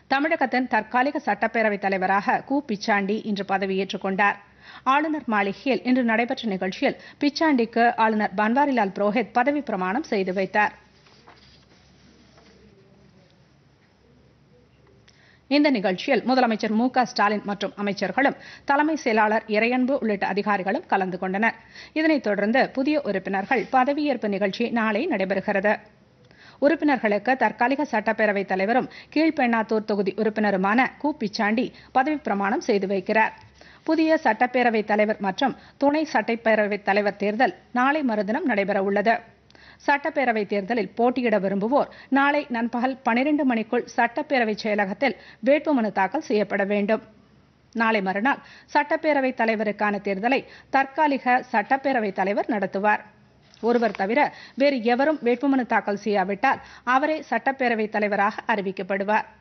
தமிழகத்தின் தற்காலிக சட்டப்பேரவைத் தலைவராக கு பிச்சாண்டி இன்று பதவியேற்றுக் கொண்டார் ஆளுநர் மாளிகையில் இன்று நடைபெற்ற நிகழ்ச்சியில் பிச்சாண்டிக்கு ஆளுநர் பன்வாரிலால் புரோஹித் பதவி பிரமாணம் செய்து வைத்தார் இந்த நிகழ்ச்சியில் முதலமைச்சர் மு க ஸ்டாலின் மற்றும் அமைச்சர்களும் தலைமை செயலாளர் இறையன்பு உள்ளிட்ட அதிகாரிகளும் கலந்து கொண்டனர் இதனைத் தொடர்ந்து புதிய உறுப்பினர்கள் பதவியேற்பு நிகழ்ச்சி நாளை நடைபெறுகிறது உறுப்பினர்களுக்கு தற்காலிக சட்டப்பேரவைத் தலைவரும் கீழ்பெண்ணாத்தூர் தொகுதி உறுப்பினருமான கு பிச்சாண்டி பதவி பிரமாணம் செய்து வைக்கிறார் புதிய சட்டப்பேரவைத் தலைவர் மற்றும் துணை சட்டப்பேரவைத் தலைவர் தேர்தல் நாளை மறுதினம் நடைபெறவுள்ளது சட்டப்பேரவைத் தேர்தலில் போட்டியிட விரும்புவோர் நாளை நண்பகல் பனிரெண்டு மணிக்குள் சட்டப்பேரவைச் செயலகத்தில் வேட்புமனு தாக்கல் செய்யப்பட வேண்டும் நாளை மறுநாள் சட்டப்பேரவைத் தலைவருக்கான தேர்தலை தற்காலிக சட்டப்பேரவைத் தலைவர் நடத்துவார் ஒருவர் தவிர வேறு எவரும் வேட்புமனு தாக்கல் செய்யாவிட்டால் அவரே சட்டப்பேரவைத் தலைவராக அறிவிக்கப்படுவார்